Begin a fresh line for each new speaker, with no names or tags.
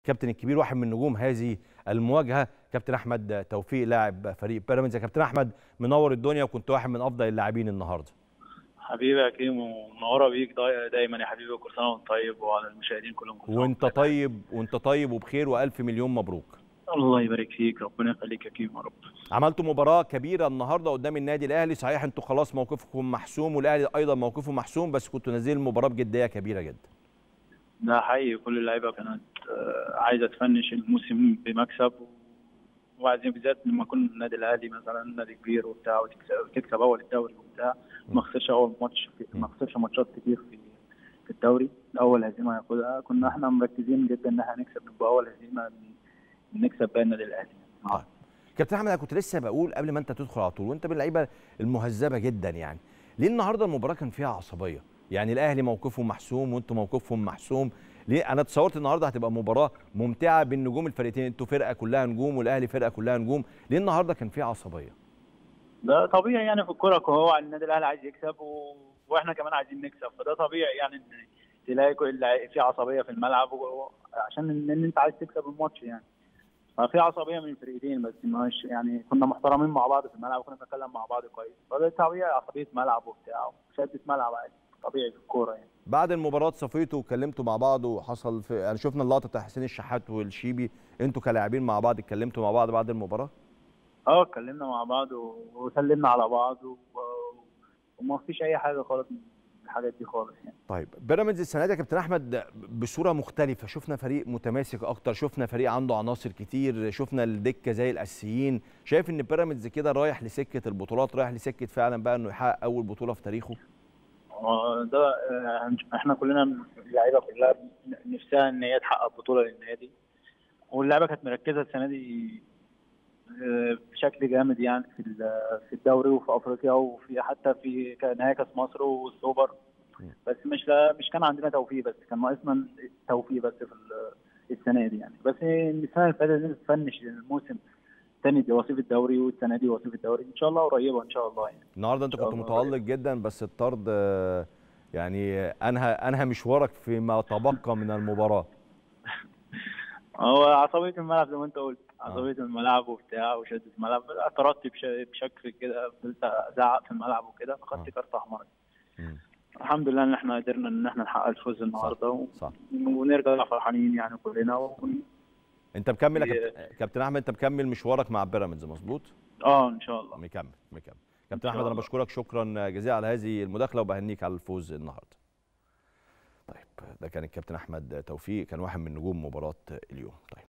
الكابتن الكبير واحد من نجوم هذه المواجهه كابتن احمد توفيق لاعب فريق بيراميدز يا كابتن احمد منور الدنيا وكنت واحد من افضل اللاعبين النهارده
حبيبي يا كيمو منوره بيك داي- دايما يا حبيبي كل سنه وانت طيب وعلى المشاهدين كلهم كل سنة
وانت
وأنت
طيب وانت طيب وبخير والف مليون مبروك
الله يبارك فيك ربنا يخليك يا كيمو يا رب
عملتوا مباراه كبيره النهارده قدام النادي الاهلي صحيح انتوا خلاص موقفكم محسوم والاهلي ايضا موقفه محسوم بس كنتوا نازلين المباراه بجديه كبيره جدا
ده حقيقي كل اللعيبه كانت آه، عايزه تفنش الموسم بمكسب وعايزين بالذات لما يكون النادي الاهلي مثلا نادي كبير وبتاع وتكسب تكسب اول الدوري وبتاع ما خسرش اول ماتش ما خسرش ماتشات كتير في في الدوري اول هزيمه ياخدها كنا احنا مركزين جدا ان احنا نكسب نبقى اول هزيمه نكسب بقى النادي الاهلي
طيب. كابتن احمد انا كنت لسه بقول قبل ما انت تدخل على طول وانت من اللعيبه المهذبه جدا يعني ليه النهارده المباراه كان فيها عصبيه يعني الاهلي موقفه محسوم وانتوا موقفكم محسوم ليه انا تصورت النهارده هتبقى مباراه ممتعه بين نجوم الفريقين انتوا فرقه كلها نجوم والاهلي فرقه كلها نجوم ليه النهارده كان فيها عصبيه
ده طبيعي يعني في الكوره هو النادي الاهلي عايز يكسب و... واحنا كمان عايزين نكسب فده طبيعي يعني ان تلاقي كل في عصبيه في الملعب و... عشان ان إن انت عايز تكسب الماتش يعني ففي عصبيه من الفريقين بس مش يعني كنا محترمين مع بعض في الملعب وكنا بنتكلم مع بعض كويس فده طبيعي عصبيه ملعب وبتاع شده ملعب عادي طبيعي في الكوره يعني
بعد المباراه صفيتوا واتكلمتوا مع بعض وحصل في يعني شفنا اللقطه بتاع حسين الشحات والشيبي انتوا كلاعبين مع بعض اتكلمتوا مع بعض بعد المباراه
اه اتكلمنا مع بعض و... وسلمنا على بعض و... وما فيش اي حاجه خالص من الحاجات دي خالص يعني
طيب بيراميدز السنه دي يا كابتن احمد بصوره مختلفه شفنا فريق متماسك اكتر شفنا فريق عنده عناصر كتير شفنا الدكه زي الاساسيين شايف ان بيراميدز كده رايح لسكه البطولات رايح لسكه فعلا بقى انه يحقق اول بطوله في تاريخه
آه، ده آه، احنا كلنا اللعيبه كلها نفسها ان هي تحقق بطوله للنادي واللعيبه كانت مركزه السنه دي آه، بشكل جامد يعني في ال- في الدوري وفي افريقيا وفي حتى في ك- نهائي كاس مصر والسوبر بس مش لا مش كان عندنا توفيق بس كان ناقصنا توفيق بس في ال- السنه دي يعني بس السنه اللي فاتت دي تفنش الموسم الثاني دي وصيف الدوري والسنه دي وصيف الدوري ان شاء الله قريبه ان شاء الله يعني
النهارده انت
إن شاء
كنت
الله.
متالق جدا بس الطرد آه، يعني انهى انهى مشوارك فيما تبقى من المباراه
هو عصبية الملعب زي ما انت قلت عصبية الملعب وبتاع وشدة الملعب اعترضت بش- بشكل كده فضلت ازعق في الملعب وكده
آه.
فخدت كارت احمر
مم.
الحمد لله ان احنا قدرنا ان احنا نحقق الفوز النهارده و...
صح
ونرجع فرحانين يعني كلنا و...
انت مكمل يا
هي-
كابتن- كابتن احمد انت مكمل مشوارك مع بيراميدز مظبوط
اه ان شاء الله
مكمل مكمل
إن
كابتن
شاء
احمد انا
الله.
بشكرك شكرا جزيلا على هذه المداخله وبهنيك على الفوز النهارده طيب ده كان الكابتن احمد توفيق كان واحد من نجوم مباراه اليوم طيب